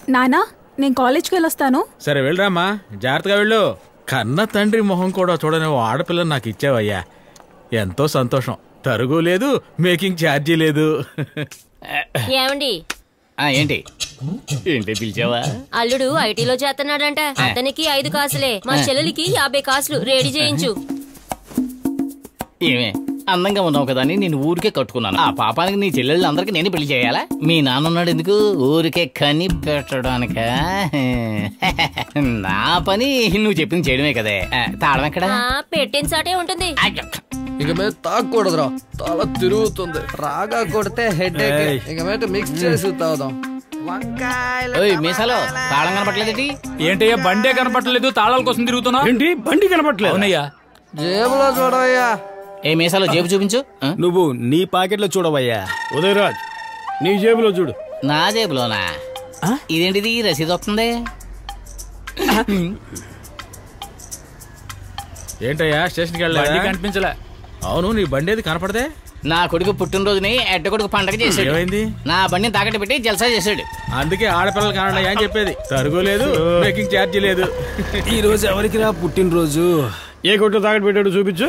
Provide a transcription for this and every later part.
నానా నేను కాలేజ్కి వెళ్ళొస్తాను సరే వెళ్ళరామ్మా జాగ్రత్తగా వెళ్ళు కన్న తండ్రి మొహం కూడా చూడని ఓ ఆడపిల్లని నాకు ఇచ్చావయ్యా ఎంతో సంతోషం తరుగు లేదు మేకింగ్ ఛార్జీ లేదు ఏమండి ఆ, ఏంటి ఏంటి పిలిచావా అల్లుడు ఐటీలో చేస్తున్నాడంట అతనికి ఐదు కాసులే మా చెల్లెలికి యాభై కాసులు రెడీ చేయించు ఏమే అందంగా ఉన్నావు కదా అని నేను ఊరికే కట్టుకున్నాను ఆ పాపానికి నీ చెల్లెళ్ళు అందరికి నేను పెళ్లి చేయాలా మీ నాన్న ఉన్నాడు ఎందుకు ఊరికే కని పెట్టడానిక నా పని నువ్వు చెప్పింది చేయడమే కదే ఆ, తాళం ఎక్కడ ఆ, పెట్టిన సాటే ఉంటుంది ఇక మీద తాగకూడదురా తల తిరుగుతుంది రాగా కొడితే హెడ్ ఇక మీద మిక్స్ చేసి తాగుదాం ఓయ్ మీసాలో తాళం కనపట్లేదేటి ఏంటయ్యా బండే కనపట్టలేదు తాళాల కోసం తిరుగుతున్నా ఏంటి బండి కనపట్లేదు అవునయ్యా జేబులో చూడవయ్యా ఏ మీసాలో జేబు చూపించు ఆ? నువ్వు నీ పాకెట్లో చూడవయ్యా ఉదయరాజ్ నీ జేబులో చూడు నా జేబులోనా ఇదేంటిది రసీదు వస్తుంది ఏంటయ్యా స్టేషన్కి బండి వెళ్ళా కనిపించలే అవును నీ బండి ఏది కనపడదే నా కొడుకు పుట్టినరోజుని ఎడ్డ కొడుకు పండగ చేశాడు ఏమైంది నా బండిని తాకట్టు పెట్టి జల్సా చేశాడు అందుకే ఆడపిల్లలు కానయ్యా అని చెప్పేది తరుగు లేదు మేకింగ్ ఛార్జీ లేదు ఈ రోజు ఎవరికి రా పుట్టినరోజు ఏ కొట్టు తాకట్టు పెట్టాడు చూపించు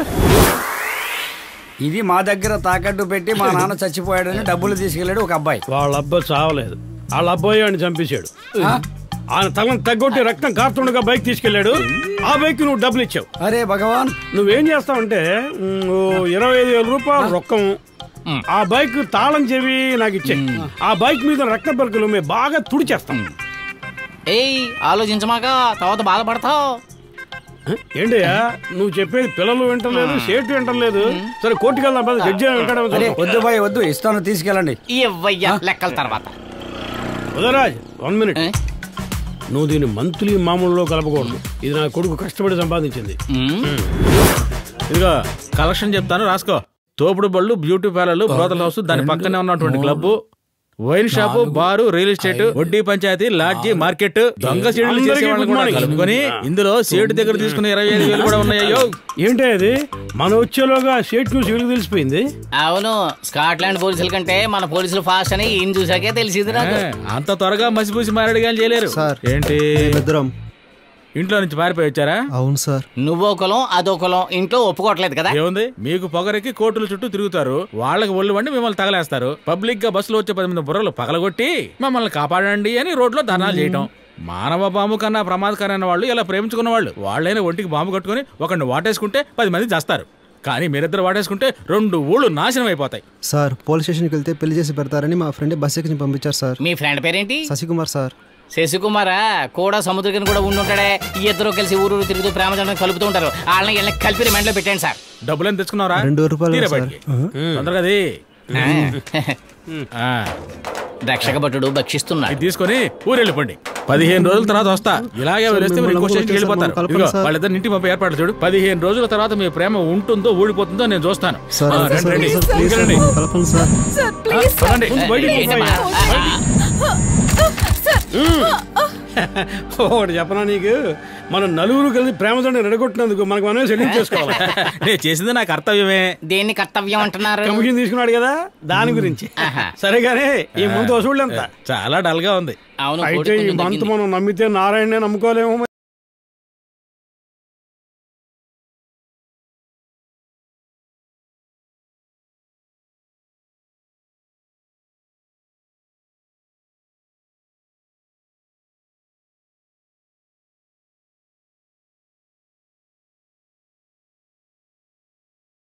ఇది మా దగ్గర తాకట్టు పెట్టి మా నాన్న చచ్చిపోయాడని డబ్బులు తీసుకెళ్ళాడు ఒక అబ్బాయి వాళ్ళ అబ్బాయి చావలేదు వాళ్ళ అబ్బాయి అని చంపేశాడు ఆయన తలను తగ్గొట్టి రక్తం కారుతుండగా బైక్ తీసుకెళ్లాడు ఆ బైక్ నువ్వు డబ్బులు ఇచ్చావు అరే భగవాన్ నువ్వేం చేస్తావంటే ఉమ్, ఓ ఇరవై ఐదు వేల రూపాయలు రొక్కం ఆ బైక్ తాళం చెవి నాకు ఇచ్చే ఆ బైక్ మీద రక్త పరుకులు మేము బాగా తుడిచేస్తాం ఏయ్ ఆలోచించమాక తర్వాత బాధపడతావు ఏంటయ్యా నువ్వు చెప్పేది పిల్లలు వింటలేదు సేటు వింటలేదు సరే కోర్టుకి వెళ్దాం పద, జడ్జి వింటాడు అరే వద్దు బాయ్ వద్దు ఇస్తాను తీసుకెళ్ళండి ఇవ్వయ్యా లెక్కల తర్వాత ఉదయరాజ్ వన్ మినిట్ ఏ? నువ్వు దీన్ని మంత్లీ మామూలులో కలపకూడదు ఇది నా కొడుకు కష్టపడి సంపాదించింది ఉమ్. ఇదిగో కలెక్షన్ చెప్తాను రాసుకో తోపుడు బళ్ళు బ్యూటీ పార్లర్లు బ్రోతల్ హౌస్ దాని పక్కనే ఉన్నటువంటి club wine shop bar real estate వడ్డీ పంచాయతీ లాడ్జి మార్కెట్ దొంగ సీడ్లు అందరికీ చేసే వాళ్ళని good కూడా morning. కలుపుకొని ఇందులో సేటు దగ్గర తీసుకున్న ఇరవై ఐదు వేలు కూడా ఉన్నాయో ఏంటి అది మన వచ్చేలోగా స్టేట్ న్యూస్ వీళ్ళకి తెలిసిపోయింది అవును స్కాట్లాండ్ పోలీసుల కంటే మన పోలీసులు ఫాస్ట్ అని ఈయన చూసాకే తెలిసింది నాకు అంత త్వరగా మసిపూసి మారడి కానీ చేయలేరు సార్. ఏంటి ఇద్దరం ఇంట్లో నుంచి పారిపోయి వచ్చారా అవును సార్ నువ్వో కులం అదో కులం ఇంట్లో ఒప్పుకోవట్లేదు కదా ఏముంది మీకు పొగరెక్కి కోర్టుల చుట్టూ తిరుగుతారు వాళ్ళకి ఒళ్ళు వండి మిమ్మల్ని తగలేస్తారు పబ్లిక్ గా బస్సులో వచ్చే పది మంది బుర్రలు పగలగొట్టి మమ్మల్ని కాపాడండి అని రోడ్లో ధర్నాలు చేయటం మానవ బాంబు కన్నా ప్రమాదకరమైన వాళ్ళు ఇలా ప్రేమించుకున్న వాళ్ళు వాళ్ళైనా ఒంటికి బాంబు కట్టుకుని ఒకరిని వాటేసుకుంటే పది మంది చేస్తారు కానీ మీరిద్దరు వాటేసుకుంటే రెండు ఊళ్ళు నాశనం అయిపోతాయి సార్ పోలీస్ స్టేషన్కి వెళ్తే పెళ్లి చేసి పెడతారని మా ఫ్రెండ్ బస్ ఎక్కించి పంపించారు సార్ మీ ఫ్రెండ్ పేరేంటి శశికుమార్ సార్ శశికుమారా కూడా సముద్రకని కూడా ఉండి ఉంటాడే ఈ ఇద్దరు కలిసి ఊరు ఊరు తిరుగుతూ ప్రేమజనం కలుపుతూ ఉంటారు వాళ్ళని వీళ్ళని కలిపి రిమాండ్ లో పెట్టండి సార్ డబ్బులు ఎంత తెచ్చుకున్నారా రెండు రూపాయలు తీరా సార్. బయటికి. తొందరగా అది. ఆ, రక్షక భటుడు భక్షిస్తున్నాడు ఇది తీసుకొని ఊరు వెళ్ళిపోండి పదిహేను రోజుల తర్వాత వస్తా ఇలాగే వదిలేస్తే మీరు ఇంకో స్టేషన్కి వెళ్ళిపోతారు కలపండి ఇదిగో సార్. వాళ్ళిద్దరు ఇంటి పంపే ఏర్పాటు చూడు పదిహేను రోజుల తర్వాత మీ ప్రేమ ఉంటుందో ఊడిపోతుందో నేను చూస్తాను సార్ ఆ, రండి, సార్, రండి. సార్, ప్లీజ్ సార్, రండి. కలపండి సార్ సార్ ప్లీజ్ సార్ పదండి. బయటికి ఏంటమ్మా? ఒకటి చెప్పనా నీకు మనం నలుగురు కలిసి ప్రేమతో ఎడగొట్టినందుకు మనకు మనమే సెటిల్ చేసుకోవాలి నేను చేసింది నా కర్తవ్యమే దేన్ని కర్తవ్యం అంటున్నారు కమిషన్ తీసుకున్నాడు కదా దాని గురించి సరే కానీ ఈ ముందు వసూళ్ళు ఎంత చాలా డల్ గా ఉంది అవును అయితే కోడి ఈ పుంజు మంత్ తగ్గింది. మనం నమ్మితే నారాయణనే నమ్ముకోలేము